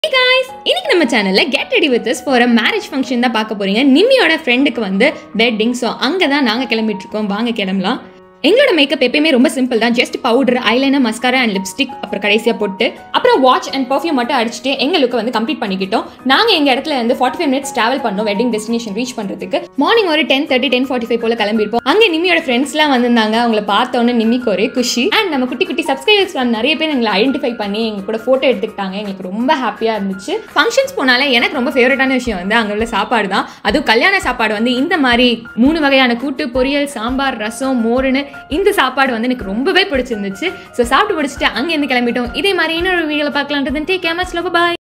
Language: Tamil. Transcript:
guys இன்னைக்கு நம்ம சேனல்ல get ready with for a marriage function தான் பார்க்க போறீங்க நிம்மியோட ஃப்ரெண்டுக்கு வந்து வெட்டிங் ஸோ அங்கே தான் நாங்கள் கிளம்பிட்டு இருக்கோம் வாங்க கிளம்பலாம் எங்களோட மேக்கப் எப்பயுமே ரொம்ப சிம்பிள் தான் just powder eyeliner mascara and lipstick அப்புறம் கடைசியாக போட்டு அப்புறம் வாட்ச் அண்ட் பர்ஃப்யூம் மட்டும் அடிச்சுட்டு எங்க லுக்கை வந்து கம்ப்ளீட் பண்ணிக்கிட்டோம் நாங்கள் எங்கள் இடத்துல வந்து ஃபார்ட்டி ஃபைவ் மினிட்ஸ் ட்ராவல் பண்ணோம் வெட்டிங் டெஸ்டினேஷன் ரீச் பண்ணுறதுக்கு மார்னிங் ஒரு ten thirty ten forty five போல கிளம்பிருப்போம் அங்கே நிம்மியோட ஃப்ரெண்ட்ஸ்லாம் வந்திருந்தாங்க அவங்கள பார்த்தோன்னே நிம்மிக்கு ஒரே குஷி அண்ட் நம்ம குட்டி குட்டி சப்ஸ்கிரைபர்ஸ் நிறைய பேர் எங்களை ஐடென்டிஃபை பண்ணி எங்க கூட ஃபோட்டோ எடுத்துக்கிட்டாங்க எங்களுக்கு ரொம்ப ஹாப்பியாக இருந்துச்சு ஃபங்க்ஷன்ஸ் போனாலே எனக்கு ரொம்ப ஃபேவரட்டான விஷயம் வந்து அங்கே உள்ள சாப்பாடு தான் அதுவும் கல்யாண சாப்பாடு வந்து இந்த மாதிரி மூணு வகையான கூட்டு பொரியல் சாம்பார் ரசம் மோருன்னு இந்த சாப்பாடு வந்து எனக்கு ரொம்பவே பிடிச்சிருந்துச்சு ஸோ சாப்பிட்டு பிடிச்சிட்டு அங்கேருந்து கிளம்பிட்டோம் இதே மாதிரி இன்னொரு வீடியோவில் பார்க்கலான்றது டேக் கேமஸ் லவ் பாய்